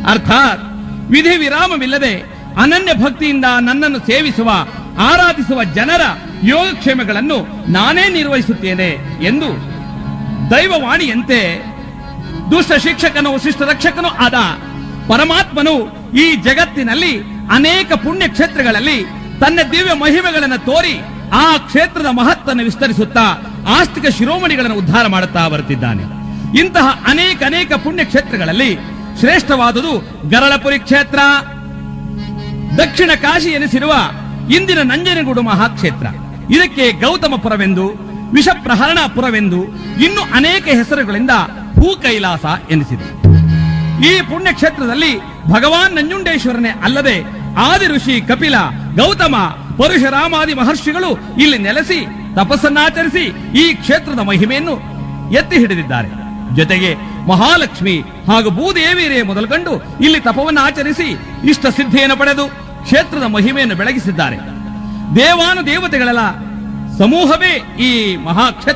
ಅರ್ಥಾತ್ ವಿಧಿ ವಿರಾಮವಿಲ್ಲದೆ ಅನನ್ಯ ಭಕ್ತಿಯಿಂದ ನನ್ನನ್ನು ಸೇವಿಸುವ ಆರಾಧಿಸುವ ಜನರ ಯೋಗಕ್ಷೇಮಗಳನ್ನು ನಾನೇ ನಿರ್ವಹಿಸುತ್ತೇನೆ ಎಂದು ದೈವವಾಣಿಯಂತೆ ದುಷ್ಟ ಶಿಕ್ಷಕನು ಶಿಷ್ಟ ರಕ್ಷಕನು ಆದ ಪರಮಾತ್ಮನು ಈ ಜಗತ್ತಿನಲ್ಲಿ ಅನೇಕ ಪುಣ್ಯ ಕ್ಷೇತ್ರಗಳಲ್ಲಿ ತನ್ನ ದಿವ್ಯ ಮಹಿಮೆಗಳನ್ನು ತೋರಿ ಆ ಕ್ಷೇತ್ರದ ಮಹತ್ತನ್ನು ವಿಸ್ತರಿಸುತ್ತಾ ಆಸ್ತಿಕ ಶಿರೋಮಣಿಗಳನ್ನು ಉದ್ಧಾರ ಮಾಡುತ್ತಾ ಬರುತ್ತಿದ್ದಾನೆ ಇಂತಹ ಅನೇಕ ಅನೇಕ ಪುಣ್ಯ ಕ್ಷೇತ್ರಗಳಲ್ಲಿ ಶ್ರೇಷ್ಠವಾದುದು ಗರಳಪುರಿ ಕ್ಷೇತ್ರ ದಕ್ಷಿಣ ಕಾಶಿ ಎನಿಸಿರುವ ಇಂದಿನ ನಂಜನಗೂಡು ಮಹಾಕ್ಷೇತ್ರ ಇದಕ್ಕೆ ಗೌತಮಪುರವೆಂದು ವಿಷಪ್ರಹರಣಪುರವೆಂದು ಇನ್ನು ಅನೇಕ ಹೆಸರುಗಳಿಂದ ಭೂ ಕೈಲಾಸ ಎನಿಸಿದೆ ಈ ಪುಣ್ಯಕ್ಷೇತ್ರದಲ್ಲಿ ಭಗವಾನ್ ನಂಜುಂಡೇಶ್ವರನೇ ಅಲ್ಲದೆ ಆದಿ ಋಷಿ ಕಪಿಲ ಗೌತಮ ಪರಶುರಾಮಾದಿ ಮಹರ್ಷಿಗಳು ಇಲ್ಲಿ ನೆಲೆಸಿ ತಪಸ್ಸನ್ನಾಚರಿಸಿ ಈ ಕ್ಷೇತ್ರದ ಮಹಿಮೆಯನ್ನು ಎತ್ತಿ ಹಿಡಿದಿದ್ದಾರೆ ಜೊತೆಗೆ ಮಹಾಲಕ್ಷ್ಮಿ ಹಾಗೂ ಭೂದೇವಿಯರೇ ಮೊದಲುಗೊಂಡು ಇಲ್ಲಿ ತಪವನ್ನು ಆಚರಿಸಿ ಇಷ್ಟ ಸಿದ್ಧಿಯನ್ನು ಪಡೆದು ಕ್ಷೇತ್ರದ ಮಹಿಮೆಯನ್ನು ಬೆಳಗಿಸಿದ್ದಾರೆ ದೇವಾನು ದೇವತೆಗಳೆಲ್ಲ ಸಮೂಹವೇ ಈ ಮಹಾಕ್ಷೇತ್ರ